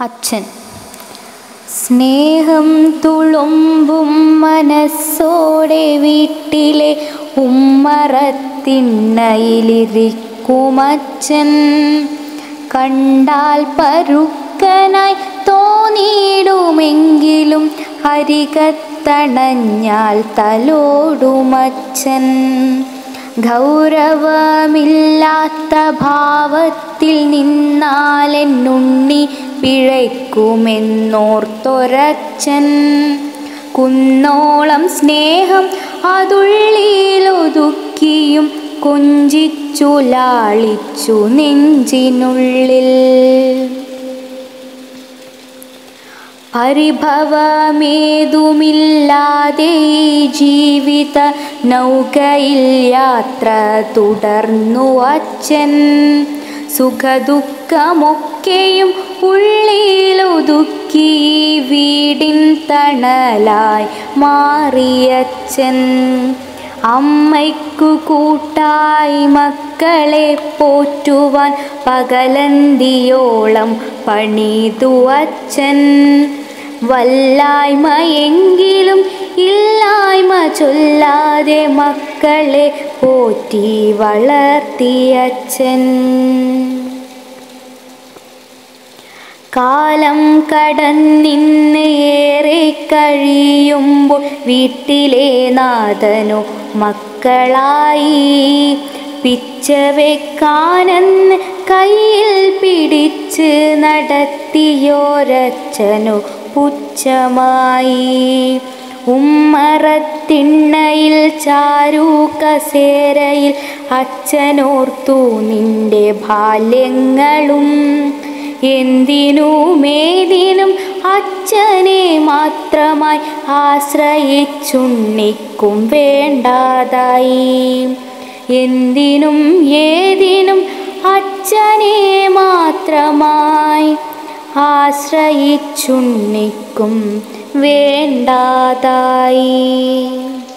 അച്ഛൻ സ്നേഹം തുളുമ്പും മനസ്സോടെ വീട്ടിലെ ഉമ്മറത്തിണ്ണയിലിരിക്കുമച്ഛൻ കണ്ടാൽ പരുക്കനായി തോന്നിയിടുമെങ്കിലും അരികത്തണഞ്ഞാൽ തലോടുമച്ഛൻ ഗൗരവമില്ലാത്ത ഭാവത്തിൽ നിന്നാലെന്നുണ്ണി പിഴയ്ക്കുമെന്നോർത്തൊരച്ഛൻ കുന്നോളം സ്നേഹം അതുള്ളിലൊതുക്കിയും കൊഞ്ചിച്ചു ലാളിച്ചു നെഞ്ചിനുള്ളിൽ പരിഭവമേതുമില്ലാതെ ഈ ജീവിത നൗകയിൽ യാത്ര തുടർന്നു അച്ഛൻ സുഖദുഃഖമൊക്കെയും ഉള്ളിലൊതുക്കി വീടിൻ തണലായി മാറിയച്ഛൻ അമ്മയ്ക്കു കൂട്ടായി മക്കളെ പോറ്റുവാൻ പകലന്തിയോളം പണിതു അച്ഛൻ വല്ലായ്മയെങ്കിലും ഇല്ലായ്മ ചൊല്ലാതെ മക്കളെ പോറ്റി വളർത്തിയച്ഛൻ കാലം കടന്നിന്ന് ഏറെ കഴിയുമ്പോൾ വീട്ടിലെ നാഥനു മക്കളായി പിച്ചവെക്കാനെന്ന് കയ്യിൽ പിടിച്ച് നടത്തിയോരച്ഛനു പുച്ഛമായി ഉമ്മറത്തിണ്ണയിൽ ചാരു കസേരയിൽ അച്ഛനോർത്തു നിന്റെ ബാല്യങ്ങളും എന്തിനുമേതിനും അച്ഛനെ മാത്രമായി ആശ്രയിച്ചുണ്ണിക്കും വേണ്ടാതായി എന്തിനും ഏതിനും അച്ഛനെ മാത്രമായി ആശ്രയിച്ചുണ്ണിക്കും വേണ്ടാതായി